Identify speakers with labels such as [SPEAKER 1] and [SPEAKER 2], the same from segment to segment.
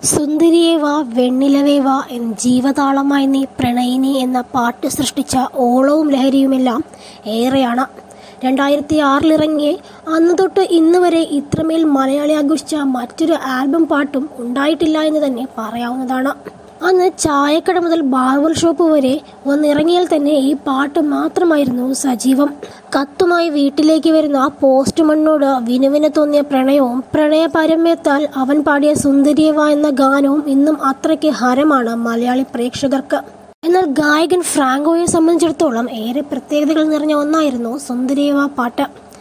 [SPEAKER 1] സുന്ദരിയെ വാ വെണ്ണിലവേ വാ എന്ന ജീവതാളമായി നീ പ്രണയിനി എന്ന പാട്ട് സൃഷ്ടിച്ച ഓളവും ലഹരിയുമെല്ലാം ഏറെയാണ് രണ്ടായിരത്തി ആറിലിറങ്ങിയ അന്ന് തൊട്ട് ഇന്ന് വരെ ഇത്രമേൽ മലയാളി ആഘോഷിച്ച മറ്റൊരു ആൽബം പാട്ടും ഉണ്ടായിട്ടില്ല എന്ന് തന്നെ പറയാവുന്നതാണ് അന്ന് ചായക്കട മുതൽ ബാർബർ ഷോപ്പ് വരെ വന്നിറങ്ങിയാൽ തന്നെ ഈ പാട്ട് മാത്രമായിരുന്നു സജീവം കത്തുമായി വീട്ടിലേക്ക് വരുന്ന പോസ്റ്റ്മണ്ണോട് വിനുവിന് തോന്നിയ പ്രണയവും പ്രണയപാരമ്യത്താൽ അവൻ പാടിയ സുന്ദരിയവ എന്ന ഗാനവും ഇന്നും അത്രയ്ക്ക് ഹരമാണ് മലയാളി പ്രേക്ഷകർക്ക് എന്നാൽ ഗായകൻ ഫ്രാങ്കോയെ സംബന്ധിച്ചിടത്തോളം ഏറെ പ്രത്യേകതകൾ നിറഞ്ഞ ഒന്നായിരുന്നു സുന്ദരിയവ പാട്ട്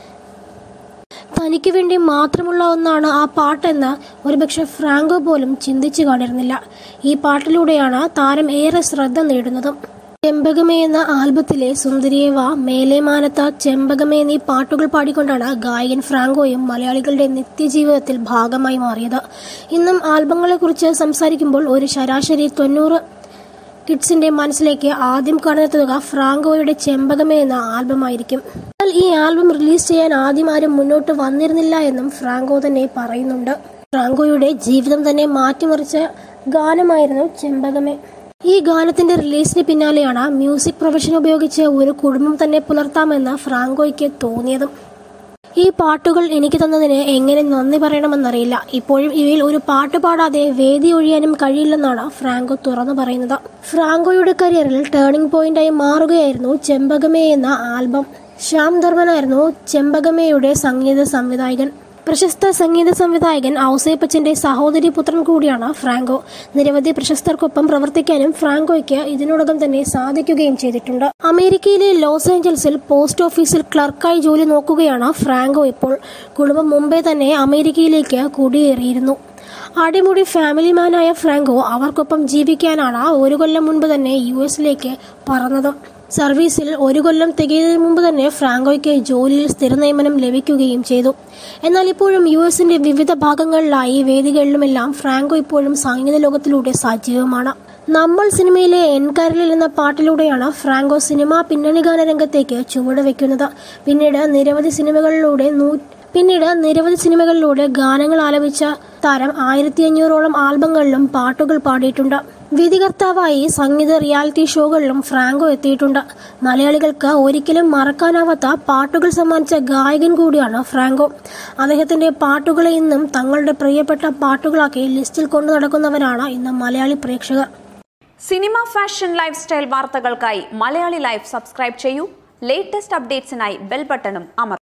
[SPEAKER 1] തനിക്ക് വേണ്ടി മാത്രമുള്ള ഒന്നാണ് ആ പാട്ടെന്ന് ഒരുപക്ഷെ ഫ്രാങ്കോ പോലും ചിന്തിച്ചു കാണിരുന്നില്ല ഈ പാട്ടിലൂടെയാണ് താരം ഏറെ ശ്രദ്ധ നേടുന്നതും ചെമ്പകമേ എന്ന ആൽബത്തിലെ സുന്ദരിയേവ മേലേമാനത്ത ചെമ്പകമേ എന്നീ പാട്ടുകൾ പാടിക്കൊണ്ടാണ് ഗായകൻ ഫ്രാങ്കോയും മലയാളികളുടെ നിത്യജീവിതത്തിൽ ഭാഗമായി മാറിയത് ഇന്നും ആൽബങ്ങളെക്കുറിച്ച് സംസാരിക്കുമ്പോൾ ഒരു ശരാശരി തൊണ്ണൂറ് കിഡ്സിന്റെ മനസ്സിലേക്ക് ആദ്യം കടന്നെത്തുക ഫ്രാങ്കോയുടെ ചെമ്പകമേ എന്ന ആൽബമായിരിക്കും എന്നാൽ ഈ ആൽബം റിലീസ് ചെയ്യാൻ ആദ്യം ആരും മുന്നോട്ട് വന്നിരുന്നില്ല എന്നും ഫ്രാങ്കോ തന്നെ പറയുന്നുണ്ട് ഫ്രാങ്കോയുടെ ജീവിതം തന്നെ മാറ്റിമറിച്ച ഗാനമായിരുന്നു ചെമ്പകമേ ഈ ഗാനത്തിന്റെ റിലീസിന് പിന്നാലെയാണ് മ്യൂസിക് പ്രൊഫഷൻ ഉപയോഗിച്ച് ഒരു കുടുംബം തന്നെ പുലർത്താമെന്ന് ഫ്രാങ്കോയ്ക്ക് തോന്നിയതും ഈ പാട്ടുകൾ എനിക്ക് തന്നതിന് എങ്ങനെ നന്ദി പറയണമെന്നറിയില്ല ഇപ്പോഴും ഇവയിൽ ഒരു പാട്ട് പാടാതെ വേദി ഒഴിയാനും കഴിയില്ലെന്നാണ് ഫ്രാങ്കോ തുറന്നു പറയുന്നത് ഫ്രാങ്കോയുടെ കരിയറിൽ ടേണിംഗ് പോയിന്റായി മാറുകയായിരുന്നു ചെമ്പകമേ എന്ന ആൽബം ശ്യാം ധർമ്മനായിരുന്നു ചെമ്പകമേയുടെ സംഗീത സംവിധായകൻ പ്രശസ്ത സംഗീത സംവിധായകൻ ഔസേപ്പച്ചന്റെ സഹോദരി പുത്രൻ കൂടിയാണ് ഫ്രാങ്കോ നിരവധി പ്രശസ്തർക്കൊപ്പം പ്രവർത്തിക്കാനും ഫ്രാങ്കോയ്ക്ക് ഇതിനോടകം തന്നെ സാധിക്കുകയും ചെയ്തിട്ടുണ്ട് അമേരിക്കയിലെ ലോസ് ഏഞ്ചൽസിൽ പോസ്റ്റ് ഓഫീസിൽ ക്ലർക്കായി ജോലി നോക്കുകയാണ് ഫ്രാങ്കോ ഇപ്പോൾ കുടുംബം മുമ്പേ തന്നെ അമേരിക്കയിലേക്ക് കുടിയേറിയിരുന്നു അടിമുടി ഫാമിലി മാനായ ഫ്രാങ്കോ അവർക്കൊപ്പം ജീവിക്കാനാണ് ഒരു കൊല്ലം മുൻപ് തന്നെ യു എസിലേക്ക് പറന്നത് സർവീസിൽ ഒരു കൊല്ലം തികയുന്നതിന് മുമ്പ് തന്നെ ഫ്രാങ്കോയ്ക്ക് ജോലിയിൽ സ്ഥിര നിയമനം ലഭിക്കുകയും ചെയ്തു എന്നാൽ ഇപ്പോഴും യു എസിന്റെ വിവിധ ഭാഗങ്ങളിലായി വേദികളിലുമെല്ലാം ഫ്രാങ്കോ ഇപ്പോഴും സംഗീത ലോകത്തിലൂടെ സജീവമാണ് നമ്മൾ സിനിമയിലെ എൻകരലിൽ എന്ന പാട്ടിലൂടെയാണ് ഫ്രാങ്കോ സിനിമാ പിന്നണി ഗാന രംഗത്തേക്ക് ചുവടുവെക്കുന്നത് പിന്നീട് നിരവധി സിനിമകളിലൂടെ നൂ പിന്നീട് നിരവധി സിനിമകളിലൂടെ ഗാനങ്ങൾ ആലപിച്ച താരം ആയിരത്തി അഞ്ഞൂറോളം ആൽബങ്ങളിലും പാട്ടുകൾ പാടിയിട്ടുണ്ട് വിധികർത്താവായി സംഗീത റിയാലിറ്റി ഷോകളിലും ഫ്രാങ്കോ എത്തിയിട്ടുണ്ട് മലയാളികൾക്ക് ഒരിക്കലും മറക്കാനാവാത്ത പാട്ടുകൾ സമ്മാനിച്ച ഗായകൻ കൂടിയാണ് ഫ്രാങ്കോ അദ്ദേഹത്തിന്റെ പാട്ടുകളെ ഇന്നും തങ്ങളുടെ പ്രിയപ്പെട്ട പാട്ടുകളാക്കി ലിസ്റ്റിൽ കൊണ്ടു നടക്കുന്നവരാണ് ഇന്ന് മലയാളി പ്രേക്ഷകർ
[SPEAKER 2] സിനിമ ഫാഷൻ ലൈഫ് സ്റ്റൈൽ വാർത്തകൾക്കായി മലയാളി ലൈഫ് സബ്സ്ക്രൈബ് ചെയ്യൂ ലേറ്റസ്റ്റ് അപ്ഡേറ്റ്സിനായി ബെൽ ബട്ടണും അമർ